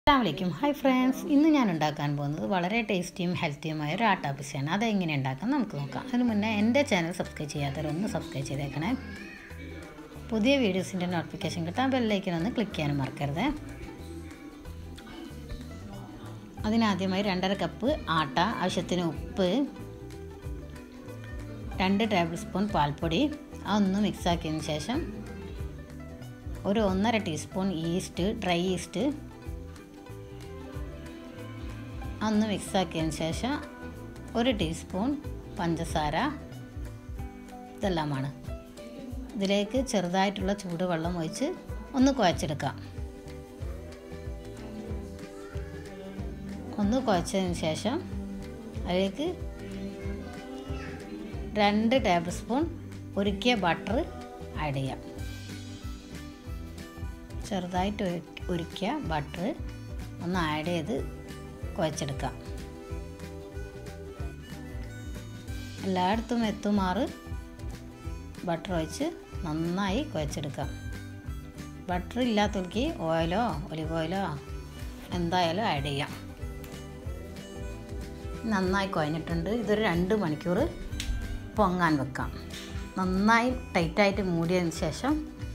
അസ്സാമലൈക്കും hi friends ഇന്ന് ഞാൻ ഉണ്ടാക്കാൻ പോകുന്നത് വളരെ ടേസ്റ്റിയും ഹെൽത്തിയുമായ ഒരു ആട്ടാ പിസയാണ് അതെങ്ങനെ ഉണ്ടാക്കാം നമുക്ക് നോക്കാം അതിന് മുന്നേ എൻ്റെ ചാനൽ സബ്സ്ക്രൈബ് ചെയ്യാത്തവരൊന്ന് സബ്സ്ക്രൈബ് ചെയ്തേക്കണേ പുതിയ വീഡിയോസിൻ്റെ നോട്ടിഫിക്കേഷൻ കിട്ടാൻ ബെല്ലൈക്കൻ ഒന്ന് ക്ലിക്ക് ചെയ്യാനും മറക്കരുത് അതിനാദ്യമായി രണ്ടര കപ്പ് ആട്ട ആവശ്യത്തിന് ഉപ്പ് രണ്ട് ടേബിൾ സ്പൂൺ പാൽപ്പൊടി അതൊന്ന് മിക്സാക്കിയതിന് ശേഷം ഒരു ഒന്നര ടീസ്പൂൺ ഈസ്റ്റ് ഡ്രൈ ഈസ്റ്റ് ഒന്ന് മിക്സാക്കിയതിന് ശേഷം ഒരു ടീസ്പൂൺ പഞ്ചസാര ഇതെല്ലാമാണ് ഇതിലേക്ക് ചെറുതായിട്ടുള്ള ചൂടുവെള്ളം ഒഴിച്ച് ഒന്ന് കുഴച്ചെടുക്കാം ഒന്ന് കുഴച്ചതിന് ശേഷം അതിലേക്ക് രണ്ട് ടേബിൾ സ്പൂൺ ഉരുക്കിയ ബട്ടർ ആഡ് ചെയ്യാം ചെറുതായിട്ട് ഉരുക്കിയ ബട്ടർ ഒന്ന് ആഡ് ചെയ്ത് കുഴച്ചെടുക്കാം എല്ലായിടത്തും എത്തുമാറ് ബട്ടർ ഒഴിച്ച് നന്നായി കുഴച്ചെടുക്കാം ബട്ടർ ഇല്ലാത്തവർക്ക് ഓയിലോ ഒലിവ് ഓയിലോ എന്തായാലും ആഡ് ചെയ്യാം നന്നായി കുഴഞ്ഞിട്ടുണ്ട് ഇതൊരു രണ്ട് മണിക്കൂർ പൊങ്ങാൻ വെക്കാം നന്നായി ടൈറ്റായിട്ട് മൂടിയതിന് ശേഷം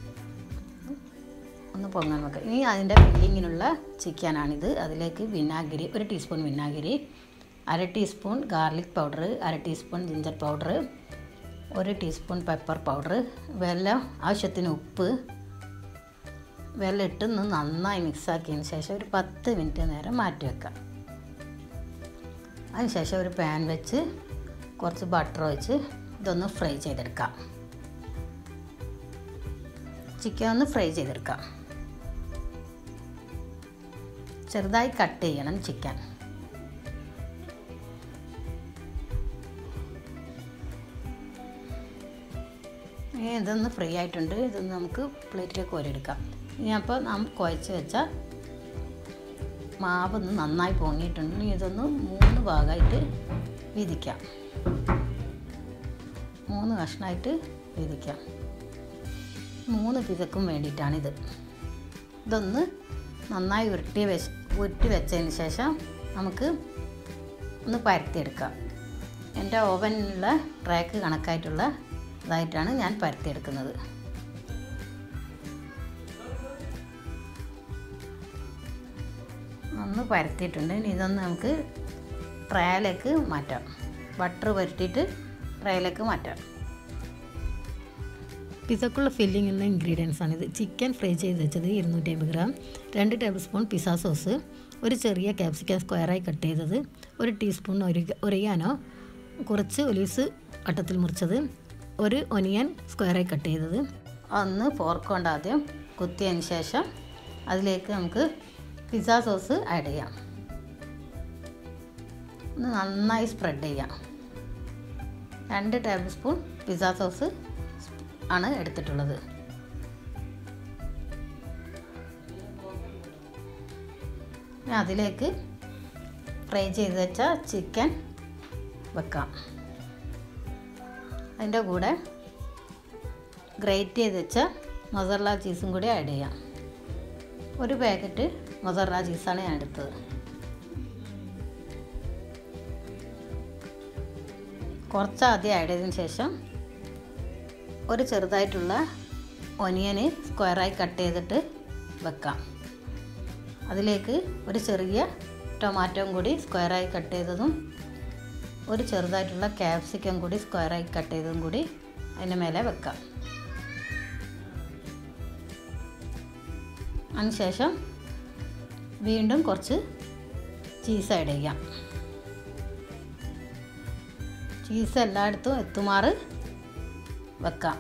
ഒന്ന് പൊങ്ങാൻ വെക്കാം ഇനി അതിൻ്റെ ഫില്ലിങ്ങിനുള്ള ചിക്കനാണിത് അതിലേക്ക് വിനാഗിരി ഒരു ടീസ്പൂൺ വിനാഗിരി അര ടീസ്പൂൺ ഗാർലിക് പൗഡർ അര ടീസ്പൂൺ ജിഞ്ചർ പൗഡർ ഒരു ടീസ്പൂൺ പെപ്പർ പൗഡർ വെല്ലം ആവശ്യത്തിന് ഉപ്പ് വെല്ലം ഇട്ട് ഒന്ന് നന്നായി മിക്സാക്കിയതിന് ശേഷം ഒരു പത്ത് മിനിറ്റ് നേരം മാറ്റി വെക്കാം അതിനുശേഷം ഒരു പാൻ വെച്ച് കുറച്ച് ബട്ടർ ഒഴിച്ച് ഇതൊന്ന് ഫ്രൈ ചെയ്തെടുക്കാം ചിക്കൻ ഒന്ന് ഫ്രൈ ചെയ്തെടുക്കാം ചെറുതായി കട്ട് ചെയ്യണം ചിക്കൻ ഇതൊന്ന് ഫ്രൈ ആയിട്ടുണ്ട് ഇതൊന്ന് നമുക്ക് പ്ലേറ്റിലേക്ക് കോരിയെടുക്കാം ഇനി അപ്പോൾ നാം കുഴച്ച് വെച്ച മാവ് ഒന്ന് നന്നായി പൊങ്ങിയിട്ടുണ്ട് ഇനി ഇതൊന്ന് മൂന്ന് ഭാഗമായിട്ട് വിധിക്കാം മൂന്ന് കഷ്ണമായിട്ട് വിധിക്കാം മൂന്ന് പിതക്കും വേണ്ടിയിട്ടാണിത് ഇതൊന്ന് നന്നായി ഉരുട്ടി വെച്ച് ഉരുട്ടി വെച്ചതിന് ശേഷം നമുക്ക് ഒന്ന് പരത്തിയെടുക്കാം എൻ്റെ ഓവനിലുള്ള ട്രാക്ക് കണക്കായിട്ടുള്ള ഇതായിട്ടാണ് ഞാൻ പരത്തിയെടുക്കുന്നത് ഒന്ന് പരത്തിയിട്ടുണ്ട് ഇനി ഇതൊന്ന് നമുക്ക് ട്രയലേക്ക് മാറ്റാം ബട്ടർ പരത്തിയിട്ട് ട്രയലേക്ക് മാറ്റാം പിസക്കുള്ള ഫില്ലിംഗ് ഉള്ള ഇൻഗ്രീഡിയൻസ് ആണിത് ചിക്കൻ ഫ്രൈ ചെയ്ത് വെച്ചത് ഇരുന്നൂറ്റി അമ്പത് ഗ്രാം രണ്ട് ടേബിൾ സ്പൂൺ പിസ്സ സോസ് ഒരു ചെറിയ ക്യാപ്സിക്കം സ്ക്വയറായി കട്ട് ചെയ്തത് ഒരു ടീസ്പൂൺ ഒരിയാനോ കുറച്ച് ഒലീവ്സ് വട്ടത്തിൽ മുറിച്ചത് ഒരു ഒനിയൻ സ്ക്വയറായി കട്ട് ചെയ്തത് ഒന്ന് ഫോർക്ക് കൊണ്ട് ആദ്യം കുത്തിയതിന് ശേഷം അതിലേക്ക് നമുക്ക് പിസ്സ സോസ് ആഡ് ചെയ്യാം ഒന്ന് നന്നായി സ്പ്രെഡ് ചെയ്യാം രണ്ട് ടേബിൾ സ്പൂൺ പിസ്സ സോസ് ആണ് എടുത്തിട്ടുള്ളത് അതിലേക്ക് ഫ്രൈ ചെയ്ത് വെച്ച ചിക്കൻ വെക്കാം അതിൻ്റെ കൂടെ ഗ്രേറ്റ് ചെയ്ത് വെച്ച മൊസറല ചീസും കൂടി ആഡ് ചെയ്യാം ഒരു പാക്കറ്റ് മൊസറല ചീസാണ് ഞാൻ എടുത്തത് കുറച്ച് ആദ്യം ആഡ് ചെയ്തതിന് ശേഷം ഒരു ചെറുതായിട്ടുള്ള ഒനിയന് സ്ക്വയറായി കട്ട് ചെയ്തിട്ട് വെക്കാം അതിലേക്ക് ഒരു ചെറിയ ടൊമാറ്റോയും കൂടി സ്ക്വയറായി കട്ട് ചെയ്തതും ഒരു ചെറുതായിട്ടുള്ള ക്യാപ്സിക്കം കൂടി സ്ക്വയറായി കട്ട് ചെയ്തതും കൂടി അതിൻ്റെ മേലെ വെക്കാം അതിനുശേഷം വീണ്ടും കുറച്ച് ചീസ് ആഡ് ചെയ്യാം ചീസ് എല്ലായിടത്തും എത്തുമാറ് വെക്കാം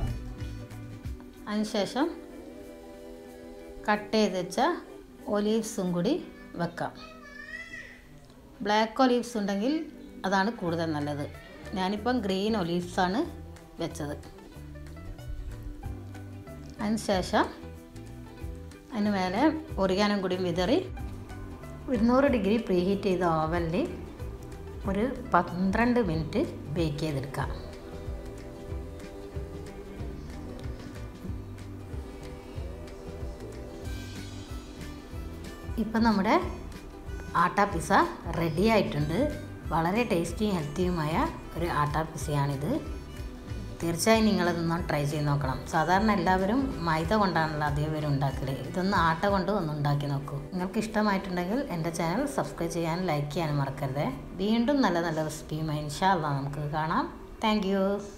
അതിനുശേഷം കട്ട് ചെയ്ത് വെച്ച ഒലീവ്സും കൂടി വെക്കാം ബ്ലാക്ക് ഒലീവ്സ് ഉണ്ടെങ്കിൽ അതാണ് കൂടുതൽ നല്ലത് ഞാനിപ്പം ഗ്രീൻ ഒലീവ്സാണ് വെച്ചത് അതിനുശേഷം അതിന് മേലെ ഒറിയാനും കൂടി വിതറി ഇരുന്നൂറ് ഡിഗ്രി പ്രീ ഹീറ്റ് ചെയ്ത ഓവനിൽ ഒരു പന്ത്രണ്ട് മിനിറ്റ് ബേക്ക് ചെയ്തെടുക്കാം ഇപ്പം നമ്മുടെ ആട്ട പിസ്സ റെഡി ആയിട്ടുണ്ട് വളരെ ടേസ്റ്റിയും ഹെൽത്തിയുമായ ഒരു ആട്ട പിസ്സയാണിത് തീർച്ചയായും നിങ്ങളതൊന്ന് ട്രൈ ചെയ്ത് നോക്കണം സാധാരണ എല്ലാവരും മൈദ കൊണ്ടാണല്ലോ അധികം പേര് ഉണ്ടാക്കല് ഇതൊന്ന് ആട്ട കൊണ്ട് ഒന്ന് ഉണ്ടാക്കി നോക്കൂ നിങ്ങൾക്ക് ഇഷ്ടമായിട്ടുണ്ടെങ്കിൽ എൻ്റെ ചാനൽ സബ്സ്ക്രൈബ് ചെയ്യാനും ലൈക്ക് ചെയ്യാനും മറക്കരുത് വീണ്ടും നല്ല നല്ല റെസിപ്പിയുമായി ഇൻഷാല്ല നമുക്ക് കാണാം താങ്ക്